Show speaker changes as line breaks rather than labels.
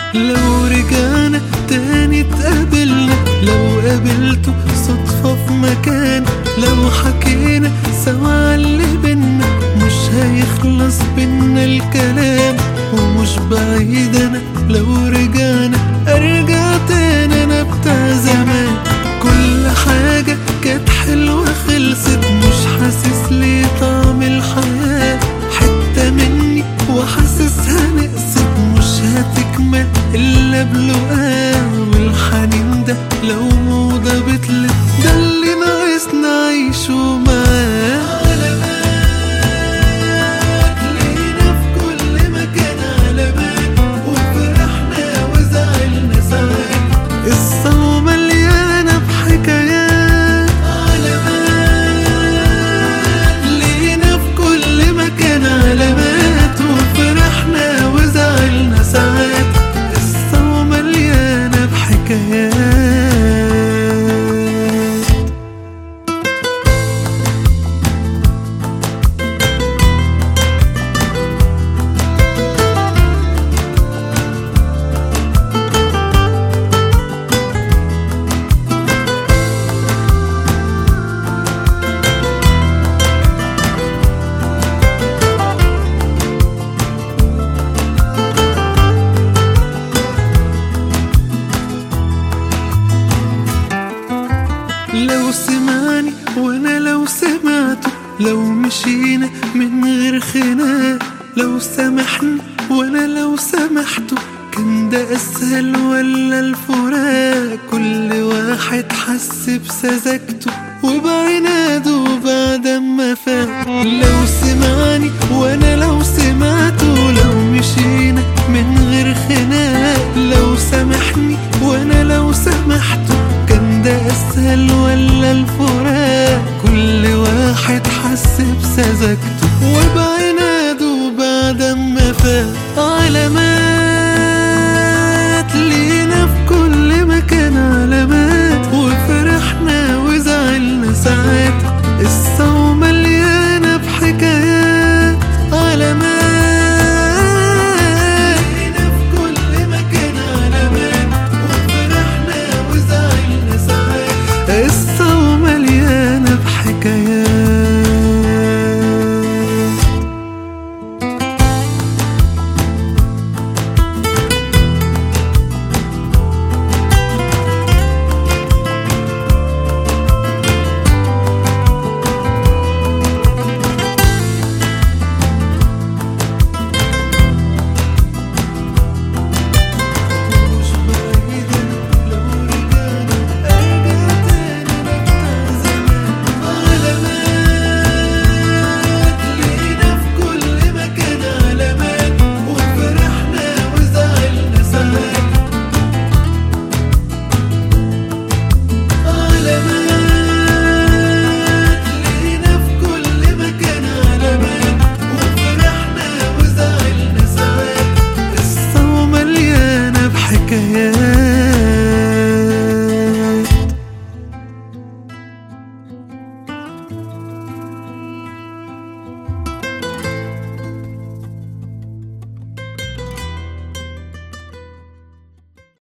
لو رجعنا تاني اتقابلنا لو قابلته صدفة في مكان لو حكينا سوا اللي بينا مش هيخلص بينا الكلام ومش بعيد انا لو رجعنا ارجع تاني انا بتاع زمان كل حاجة كانت حلوة خلصت مش حاسس ليه طعم الحياة حتة مني وحاسسها نقصت مش هتكمل إلا بلقاه والحنين ده لو موضة بتلف ده اللي ناقصنا عيشه معاه علامات لينا في كل مكان علامات وفرحنا وزعلنا ساعات قصة ومليانة بحكايات علامات لينا في كل مكان علامات وفرحنا وزعلنا ساعات قصة ومليانة بحكايات لو سمعني وانا لو سمعته لو مشينا من غير خناق لو سامحني وانا لو سامحته كان ده اسهل ولا الفراق كل واحد حس بسذاجته وبعناده بعد ما فاق لو سمعني وانا لو سمعته لو مشينا من غير خناق لو سامحني وانا لو سامحته كان ده اسهل ولا الفراق كل واحد حس بسذاجته وبعناده بعد ما فاق على ما